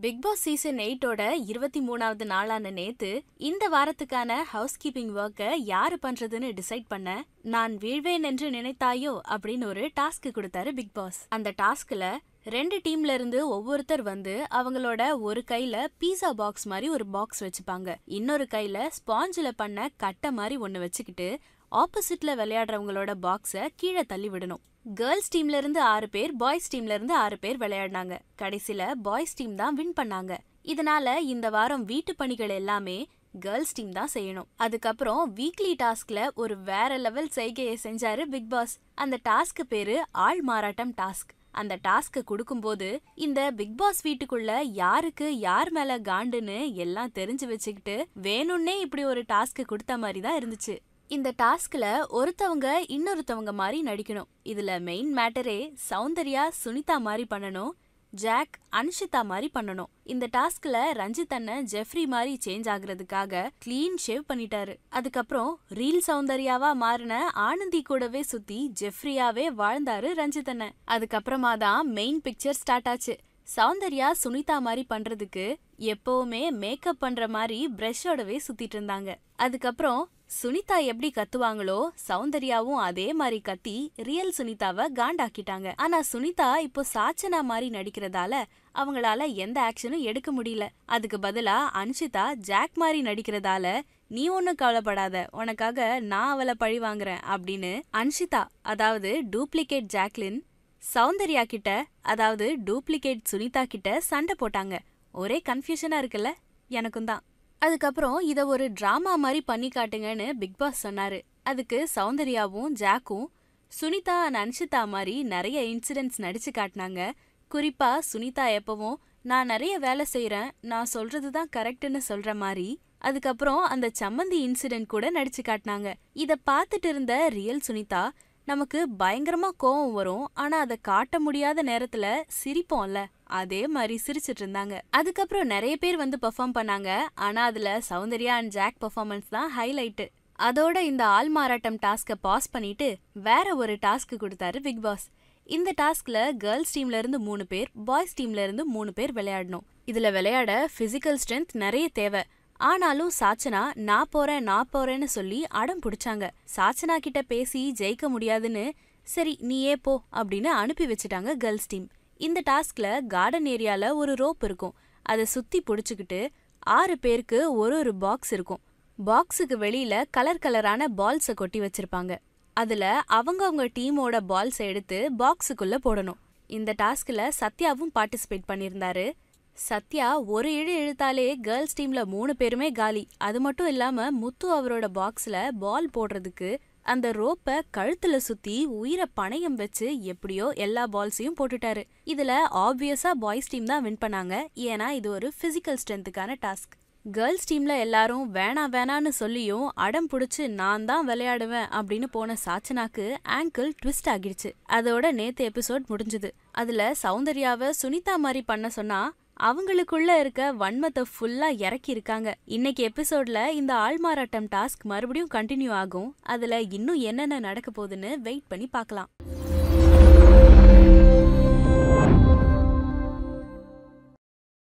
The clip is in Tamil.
பிக் பாஸ் சீசன் எயிட்டோட இருபத்தி மூணாவது நாளான நேத்து இந்த வாரத்துக்கான ஹவுஸ் கீப்பிங் ஒர்க்கை யாரு பண்றதுன்னு டிசைட் பண்ண நான் வீழ்வேன் என்று நினைத்தாயோ அப்படின்னு ஒரு டாஸ்க் கொடுத்தாரு பிக் பாஸ் அந்த டாஸ்க்ல ரெண்டு டீம்ல இருந்து ஒவ்வொருத்தர் வந்து அவங்களோட ஒரு கையில பீஸா பாக்ஸ் மாதிரி ஒரு பாக்ஸ் வச்சுப்பாங்க இன்னொரு கையில ஸ்பாஞ்சில் பண்ண கட்டை மாதிரி ஒன்னு வச்சுக்கிட்டு ஆப்போசிட்ல விளையாடுறவங்களோட பாக்ஸ கீழே தள்ளி விடணும் கேர்ள்ஸ் டீம்ல இருந்து ஆறு பேர் பாய்ஸ் டீம்ல இருந்து ஆறு பேர் விளையாடினாங்க கடைசில பாய்ஸ் டீம் தான் வின் பண்ணாங்க இதனால இந்த வாரம் வீட்டு பணிகள் எல்லாமே கேர்ள்ஸ் டீம் தான் செய்யணும் அதுக்கப்புறம் வீக்லி டாஸ்க்ல ஒரு வேற லெவல் செய்கையை செஞ்சாரு பிக் பாஸ் அந்த டாஸ்க் பேரு ஆள் மாறாட்டம் டாஸ்க் அந்த டாஸ்க் கொடுக்கும்போது இந்த பிக் பாஸ் வீட்டுக்குள்ள யாருக்கு யார் மேல காண்டுன்னு எல்லாம் தெரிஞ்சு வச்சுக்கிட்டு வேணும்னே இப்படி ஒரு டாஸ்க் கொடுத்த மாதிரி தான் இருந்துச்சு இந்த டாஸ்க்ல ஒருத்தவங்க இன்னொருத்தவங்க மாதிரி நடிக்கணும் இதுல மெயின் மேட்டரே சௌந்தர்யா சுனிதா மாதிரி பண்ணணும் ஜாக் அன்ஷிதா மாதிரி பண்ணணும் இந்த டாஸ்க்ல ரஞ்சித் அண்ணன் ஜெஃப்ரி மாதிரி சேஞ்ச் ஆகுறதுக்காக க்ளீன் ஷேவ் பண்ணிட்டாரு அதுக்கப்புறம் ரீல் சௌந்தர்யாவா மாறின ஆனந்தி கூடவே சுத்தி ஜெஃப்ரியாவே வாழ்ந்தாரு ரஞ்சித் அண்ணன் அதுக்கப்புறமா தான் மெயின் பிக்சர் ஸ்டார்ட் ஆச்சு சௌந்தர்யா சுனிதா மாதிரி பண்றதுக்கு எப்பவுமே மேக்கப் பண்ற மாதிரி பிரஷோடவே சுத்திட்டு இருந்தாங்க அதுக்கப்புறம் சுனிதா எப்படி கத்துவாங்களோ சௌந்தர்யாவும் அதே மாதிரி கத்தி ரியல் சுனிதாவை காண்டாக்கிட்டாங்க ஆனா சுனிதா இப்போ சாச்சனா மாதிரி நடிக்கிறதால அவங்களால எந்த ஆக்ஷனும் எடுக்க முடியல அதுக்கு பதிலா அன்ஷிதா ஜாக் மாதிரி நடிக்கிறதால நீ ஒன்னும் கவலைப்படாத உனக்காக நான் அவளை பழி வாங்குறேன் அப்படின்னு அன்ஷிதா அதாவது டூப்ளிகேட் ஜாக்லின் சௌந்தர்யா கிட்ட அதாவது டூப்ளிகேட் சுனிதா கிட்ட சண்டை போட்டாங்க ஒரே கன்ஃபியூஷனா இருக்குல்ல எனக்கும் தான் அதுக்கப்புறம் இத ஒரு டிராமா மாதிரி பண்ணி காட்டுங்கன்னு பிக் பாஸ் சொன்னாரு அதுக்கு சௌந்தர்யாவும் ஜாக்கும் சுனிதா அண்ட் அன்ஷிதா மாதிரி நிறைய இன்சிடென்ட்ஸ் நடிச்சு காட்டினாங்க குறிப்பா சுனிதா எப்பவும் நான் நிறைய வேலை செய்யறேன் நான் சொல்றது தான் கரெக்ட்னு சொல்ற மாதிரி அதுக்கப்புறம் அந்த சம்மந்தி இன்சிடென்ட் கூட நடிச்சு காட்டினாங்க இத பார்த்துட்டு இருந்த ரியல் சுனிதா நமக்கு பயங்கரமா கோவம் வரும் ஆனா அதை காட்ட முடியாத நேரத்துல சிரிப்போம்ல அதே மாதிரி சிரிச்சிட்டு இருந்தாங்க அதுக்கப்புறம் நிறைய பேர் வந்து பெர்ஃபார்ம் பண்ணாங்க ஆனா அதுல சௌந்தர்யா அண்ட் ஜாக் பெர்ஃபார்மன்ஸ் தான் ஹைலைட் அதோட இந்த ஆள் மாறாட்டம் டாஸ்க பாஸ் பண்ணிட்டு வேற ஒரு டாஸ்க் கொடுத்தாரு பிக் பாஸ் இந்த டாஸ்க்ல கேர்ள்ஸ் டீம்ல இருந்து மூணு பேர் பாய்ஸ் டீம்ல இருந்து மூணு பேர் விளையாடணும் இதுல விளையாட பிசிக்கல் ஸ்ட்ரென்த் நிறைய தேவை ஆனாலும் சாச்சனா நான் போறேன் நான் போறேன்னு சொல்லி அடம் பிடிச்சாங்க சாச்சனா கிட்ட பேசி ஜெயிக்க முடியாதுன்னு சரி நீயே போ அப்படின்னு அனுப்பி வச்சுட்டாங்க கேர்ள்ஸ் டீம் இந்த டாஸ்க்ல கார்டன் ஏரியால ஒரு ரோப் இருக்கும் அதை சுத்தி புடிச்சுக்கிட்டு ஆறு பேருக்கு ஒரு ஒரு பாக்ஸ் இருக்கும் பாக்ஸுக்கு வெளியில கலர் கலரான பால்ஸை கொட்டி வச்சிருப்பாங்க அதுல அவங்கவங்க டீமோட பால்ஸ் எடுத்து பாக்ஸுக்குள்ள போடணும் இந்த டாஸ்க்ல சத்யாவும் பார்ட்டிசிபேட் பண்ணியிருந்தாரு சத்யா ஒரு இழு இழுத்தாலே கேர்ள்ஸ் டீம்ல மூணு பேருமே காலி அது மட்டும் இல்லாம முத்து அவரோட பாக்ஸ்ல பால் போடுறதுக்கு அந்த ரோப்ப கழுத்துல சுத்தி உயிரை பணயம் வச்சு எப்படியோ எல்லா பால்ஸையும் போட்டுட்டாரு இதுல ஆப்வியஸா பாய்ஸ் டீம் தான் வின் பண்ணாங்க ஏன்னா இது ஒரு பிசிக்கல் ஸ்ட்ரென்த்துக்கான டாஸ்க் கேர்ள்ஸ் டீம்ல எல்லாரும் வேணா வேணான்னு சொல்லியும் அடம் புடிச்சு நான் தான் விளையாடுவேன் அப்படின்னு போன சாச்சனாக்கு ஆங்கிள் ட்விஸ்ட் ஆகிடுச்சு அதோட நேத்து எபிசோட் முடிஞ்சது அதுல சௌந்தர்யாவை சுனிதா மாதிரி பண்ண சொன்னா அவங்களுக்குள்ள இருக்க வன்மத்தை ஃபுல்லா இறக்கி இருக்காங்க இன்னைக்கு எபிசோட்ல இந்த ஆள்மாறாட்டம் டாஸ்க் மறுபடியும் கண்டினியூ ஆகும் அதுல இன்னும் என்னென்ன நடக்க போகுதுன்னு வெயிட் பண்ணி பார்க்கலாம்